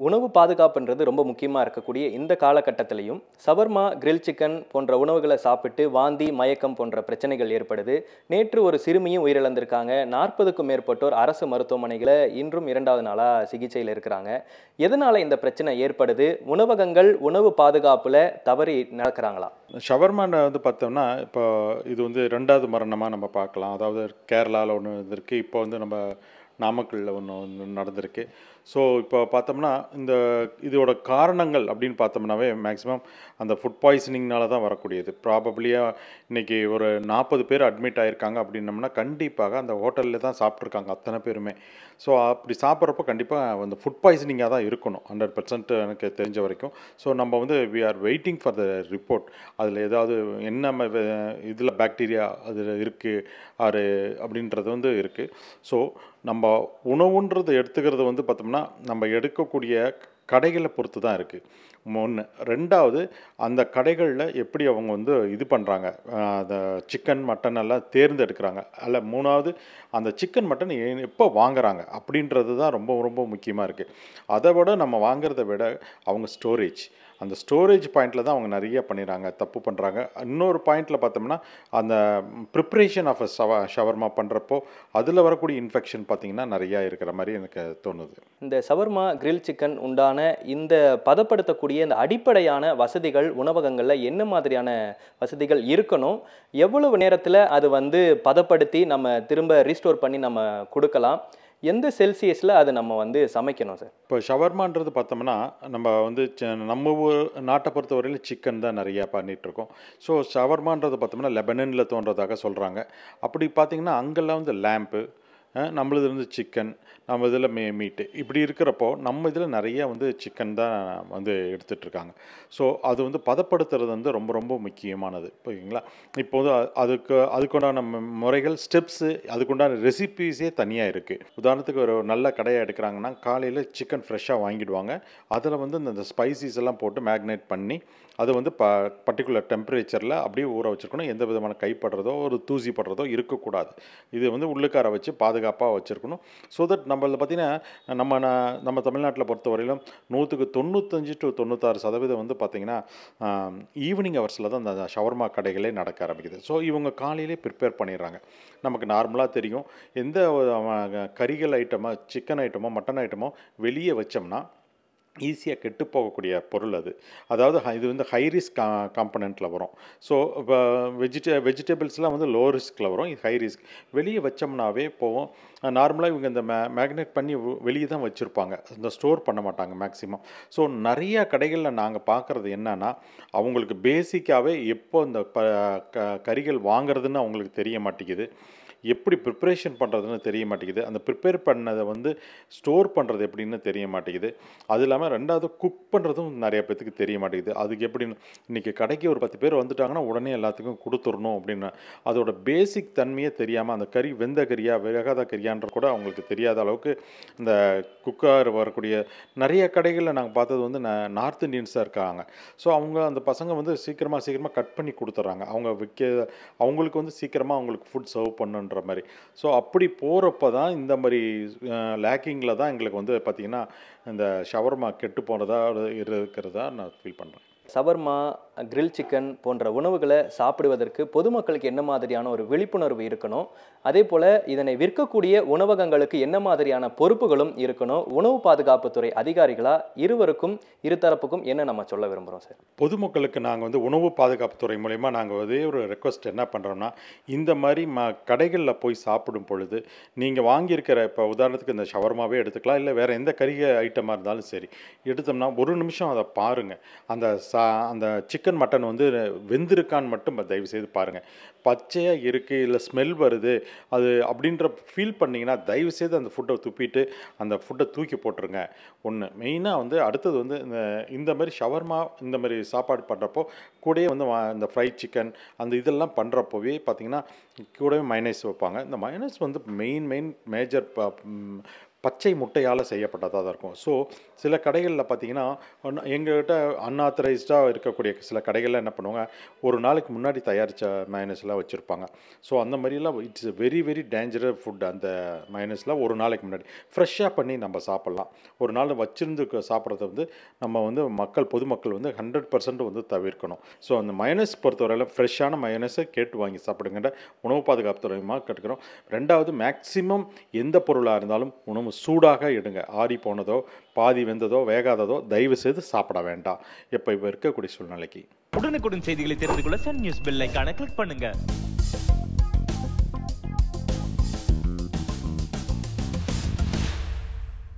உணவு பாதுகாப்புன்றது ரொம்ப முக்கியமாக இருக்கக்கூடிய இந்த காலகட்டத்திலையும் சவர்மா கிரில் சிக்கன் போன்ற உணவுகளை சாப்பிட்டு வாந்தி மயக்கம் போன்ற பிரச்சனைகள் ஏற்படுது நேற்று ஒரு சிறுமியும் உயிரிழந்திருக்காங்க நாற்பதுக்கும் மேற்பட்டோர் அரசு மருத்துவமனைகளை இன்றும் இரண்டாவது நாளாக சிகிச்சையில் இருக்கிறாங்க எதனால் இந்த பிரச்சனை ஏற்படுது உணவகங்கள் உணவு பாதுகாப்பில் தவறி நடக்கிறாங்களா ஷவர்மான வந்து பார்த்தோம்னா இப்போ இது வந்து ரெண்டாவது மரணமாக நம்ம பார்க்கலாம் அதாவது கேரளாவில் ஒன்று இருந்திருக்கு இப்போ வந்து நம்ம நாமக்கல்லில் ஒன்று ஒன்று நடந்திருக்கு ஸோ இப்போ பார்த்தோம்னா இந்த இதோட காரணங்கள் அப்படின்னு பார்த்தோம்னாவே மேக்ஸிமம் அந்த ஃபுட் பாய்சனிங்னால தான் வரக்கூடியது ப்ராபப்ளியாக இன்றைக்கி ஒரு நாற்பது பேர் அட்மிட் ஆகிருக்காங்க அப்படின்னம்னா கண்டிப்பாக அந்த ஹோட்டலில் தான் சாப்பிட்ருக்காங்க அத்தனை பேருமே ஸோ அப்படி சாப்பிட்றப்போ கண்டிப்பாக அந்த ஃபுட் பாய்சனிங்காக தான் இருக்கணும் ஹண்ட்ரட் பர்சன்ட் எனக்கு தெரிஞ்ச வரைக்கும் ஸோ நம்ம வந்து we are waiting for the report அதில் ஏதாவது என்ன இதில் பாக்டீரியா அதில் இருக்குது அது அப்படின்றது வந்து இருக்குது ஸோ நம்ம உணவுன்றது எடுத்துக்கிறது வந்து பார்த்தோம்னா நம்ம எடுக்கக்கூடிய கடைகளை பொறுத்து தான் இருக்குது ஒன்று ரெண்டாவது அந்த கடைகளில் எப்படி அவங்க வந்து இது பண்ணுறாங்க அந்த சிக்கன் மட்டன் எல்லாம் தேர்ந்தெடுக்கிறாங்க அல்ல மூணாவது அந்த சிக்கன் மட்டன் எப்போ வாங்குறாங்க அப்படின்றது தான் ரொம்ப ரொம்ப முக்கியமாக இருக்குது அதை விட நம்ம வாங்குறத விட அவங்க ஸ்டோரேஜ் அந்த ஸ்டோரேஜ் பாயிண்டில் தான் அவங்க நிறைய பண்ணிடுறாங்க தப்பு பண்ணுறாங்க இன்னொரு பாயிண்டில் பார்த்தோம்னா அந்த ப்ரிப்ரேஷன் ஆஃப் அ ஷவ ஷவர்மா பண்ணுறப்போ அதில் வரக்கூடிய இன்ஃபெக்ஷன் பார்த்திங்கன்னா நிறையா இருக்கிற மாதிரி எனக்கு தோணுது இந்த சவர்மா கிரில் சிக்கன் உண்டான இந்த பதப்படுத்தக்கூடிய இந்த அடிப்படையான வசதிகள் உணவகங்களில் என்ன மாதிரியான வசதிகள் இருக்கணும் எவ்வளவு நேரத்தில் அது வந்து பதப்படுத்தி நம்ம திரும்ப ரீஸ்டோர் பண்ணி நம்ம கொடுக்கலாம் எந்த செல்சியஸில் அதை நம்ம வந்து சமைக்கணும் சார் இப்போ ஷவர்மான்றது பார்த்தோம்னா நம்ம வந்து ச- நம்ம ஊர் நாட்டை பொறுத்தவரையிலும் சிக்கன் தான் நிறையா பண்ணிகிட்ருக்கோம் ஸோ ஷவர்மான்றது பார்த்தோம்னா லெபனனில் தோன்றதாக சொல்கிறாங்க அப்படி பார்த்தீங்கன்னா அங்கெல்லாம் வந்து லேம்பு நம்மளது வந்து சிக்கன் நம்ம இதில் மீ மீட்டு இப்படி இருக்கிறப்போ நம்ம இதில் நிறைய வந்து சிக்கன் தான் வந்து எடுத்துகிட்டு இருக்காங்க ஸோ அது வந்து பதப்படுத்துறது வந்து ரொம்ப ரொம்ப முக்கியமானது ஓகேங்களா இப்போ வந்து அ- அதுக்கு அதுக்குண்டான மு- முறைகள் ஸ்டெப்ஸு அதுக்குண்டான ரெசிபீஸே தனியாக இருக்குது உதாரணத்துக்கு ஒரு நல்ல கடையை எடுக்கிறாங்கன்னா காலையில் சிக்கன் ஃப்ரெஷ்ஷாக வாங்கிடுவாங்க அதில் வந்து இந்த ஸ்பைசிஸ் எல்லாம் போட்டு மேக்னேட் பண்ணி அது வந்து ப பர்டிகுலர் டெம்பரேச்சரில் அப்படியே ஊற வச்சுருக்கணும் எந்த விதமான கைப்படுறதோ ஒரு தூசி படுறதோ இருக்கக்கூடாது இது வந்து உள்ளுக்கார வச்சு பாதுகாப்பாக வச்சுருக்கணும் ஸோ தட் நம்மள பார்த்திங்கன்னா நம்ம ந- நம்ம தமிழ்நாட்டில் பொறுத்தவரையிலும் நூற்றுக்கு தொண்ணூத்தஞ்சு டு தொண்ணூத்தாறு சதவீதம் வந்து பார்த்திங்கன்னா ஈவினிங் ஹவர்ஸில் தான் அந்த ஷவர்மா கடைகளே நடக்க ஆரம்பிக்குது ஸோ இவங்க காலையிலே ப்ரிப்பேர் பண்ணிடுறாங்க நமக்கு நார்மலாக தெரியும் எந்த ஒரு, அஹ், கறிகள் ஐட்டமோ சிக்கன் ஐட்டமோ மட்டன் ஐட்டமோ வெளியே வச்சோம்னா ஈஸியாக கெட்டு போகக்கூடிய பொருள் அது அதாவது ஹை- இது வந்து ஹை ரிஸ்க் காம்பனண்ட்டில் வரும் ஸோ இப்போ வெஜிடே வெஜிடபிள்ஸ்லாம் வந்து லோ ரிஸ்கில் வரும் இது ஹை ரிஸ்க் வெளியே வச்சோம்னாவே போவோம் நார்மலாக இவங்க இந்த மே மேக்னேட் பண்ணி வெ- வெளியே தான் வச்சுருப்பாங்க இந்த ஸ்டோர் பண்ண மாட்டாங்க மேக்ஸிமம் ஸோ நிறையா கடைகளில் நாங்கள் பார்க்குறது என்னன்னா அவங்களுக்கு பேசிக்காகவே எப்போ இந்த ப க கறிகள் வாங்குறதுன்னு அவங்களுக்கு தெரிய மாட்டேங்குது எப்படி ப்ரிப்ரேஷன் பண்ணுறதுன்னு தெரிய மாட்டேங்குது அந்த ப்ரிப்பேர் பண்ணதை வந்து ஸ்டோர் பண்ணுறது எப்படின்னு தெரிய மாட்டேங்குது அது இல்லாமல் ரெண்டாவது குக் பண்ணுறதும் நிறைய பேத்துக்கு தெரிய மாட்டேங்குது அதுக்கு எப்படின்னு இன்றைக்கி கடைக்கு ஒரு பத்து பேர் வந்துட்டாங்கன்னா உடனே எல்லாத்துக்கும் கொடுத்துடணும் அப்படின்னு அதோட பேசிக் தன்மையே தெரியாமல் அந்த கறி வெந்த கறியா வேகாத கறியான்ற கூட அவங்களுக்கு தெரியாத அளவுக்கு இந்த குக்கர் வரக்கூடிய நிறைய கடைகளில் நாங்கள் பார்த்தது வந்து ந- நார்த் இந்தியன்ஸாக இருக்காங்க ஸோ அவங்க அந்த பசங்க வந்து சீக்கிரமாக சீக்கிரமாக கட் பண்ணி கொடுத்துட்றாங்க அவங்க விற்க அவங்களுக்கு வந்து சீக்கிரமாக அவங்களுக்கு ஃபுட் சர்வ் பண்ணுன்ற மாதிரி ஸோ அப்படி போகிறப்ப தான் இந்த மாதிரி லேக்கிங்கில் தான் எங்களுக்கு வந்து பார்த்திங்கன்னா இந்த ஷவர்மா கெட்டு போனதா இருக்கிறதா நான் ஃபீல் பண்ணுறேன் சவர்மா கிரில் சிக்கன் போன்ற உணவுகளை சாப்பிடுவதற்கு பொதுமக்களுக்கு என்ன மாதிரியான ஒரு விழிப்புணர்வு இருக்கணும் அதே போல் இதனை விற்கக்கூடிய உணவகங்களுக்கு என்ன மாதிரியான பொறுப்புகளும் இருக்கணும் உணவு பாதுகாப்புத்துறை அதிகாரிகளாக இருவருக்கும் இருதரப்புக்கும் என்ன நம்ம சொல்ல விரும்புகிறோம் சார் பொதுமக்களுக்கு நாங்கள் வந்து உணவு பாதுகாப்புத்துறை மூலயமா நாங்கள் ஒரே ஒரு ரெக்வஸ்ட் என்ன பண்ணுறோம்னா இந்த மாதிரி ம கடைகளில் போய் சாப்பிடும் பொழுது நீங்கள் வாங்கியிருக்கிற இப்போ உதாரணத்துக்கு இந்த ஷவர்மாவே எடுத்துக்கலாம் இல்லை வேறு எந்த கறி ஐட்டமாக இருந்தாலும் சரி எடுத்தோம்னா ஒரு நிமிஷம் அதை பாருங்கள் அந்த சா அந்த சிக்கன் மட்டன் வந்து வெந்திருக்கான்னு மட்டும் தயவு செய்து பாருங்கள் பச்சையாக இருக்குது இல்லை ஸ்மெல் வருது அது அப்படின்ற ஃபீல் பண்ணிங்கன்னா தயவு செய்து அந்த ஃபுட்டை துப்பிட்டு அந்த ஃபுட்டை தூக்கி போட்டுருங்க ஒன்று மெயினாக வந்து அடுத்தது வந்து இந்த இந்த மாதிரி ஷவர்மா இந்த மாதிரி சாப்பாடு பண்ணுறப்போ கூடயே வந்து வா- இந்த ஃப்ரைட் சிக்கன் அந்த இதெல்லாம் பண்ணுறப்போவே பார்த்தீங்கன்னா கூடவே மைனஸ் வைப்பாங்க இந்த மைனஸ் வந்து மெயின் மெயின் மேஜர் பச்சை முட்டையால் செய்யப்பட்டதாக தான் இருக்கும் ஸோ சில கடைகளில் பார்த்தீங்கன்னா எங்கள்கிட்ட அன்ஆத்தரைஸ்டாக இருக்கக்கூடிய சில கடைகளில் என்ன பண்ணுவாங்க ஒரு நாளைக்கு முன்னாடி தயாரித்த மயனஸ்லாம் வச்சுருப்பாங்க ஸோ அந்த மாதிரிலாம் it's very very dangerous food அந்த மயனஸ்லாம் ஒரு நாளைக்கு முன்னாடி ஃப்ரெஷ்ஷாக பண்ணி நம்ம சாப்பிட்லாம் ஒரு நாள் வச்சிருந்து க- சாப்பிட்றத வந்து நம்ம வந்து மக்கள் பொதுமக்கள் வந்து ஹண்ட்ரட் பர்சன்ட் வந்து தவிர்க்கணும் ஸோ அந்த மயனஸ் பொறுத்தவரையில் ஃப்ரெஷ்ஷான மயனஸை கேட்டு வாங்கி சாப்பிடுங்கிற உணவு பாதுகாப்பு துறையமாக கேட்டுக்கிறோம் ரெண்டாவது மேக்ஸிமம் எந்த பொருளாக இருந்தாலும் உணவு சூடாக எடுங்க ஆறி போனதோ பாதி வெந்ததோ வேகாததோ தயவு செய்து சாப்பிட வேண்டாம் இப்போ இப்போ இருக்கக்கூடிய சூழ்நிலைக்கு உடனுக்குடன் செய்திகளை தெரிந்து கொள்ள சன் நியூஸ் பெல் ஐகானை கிளிக் பண்ணுங்க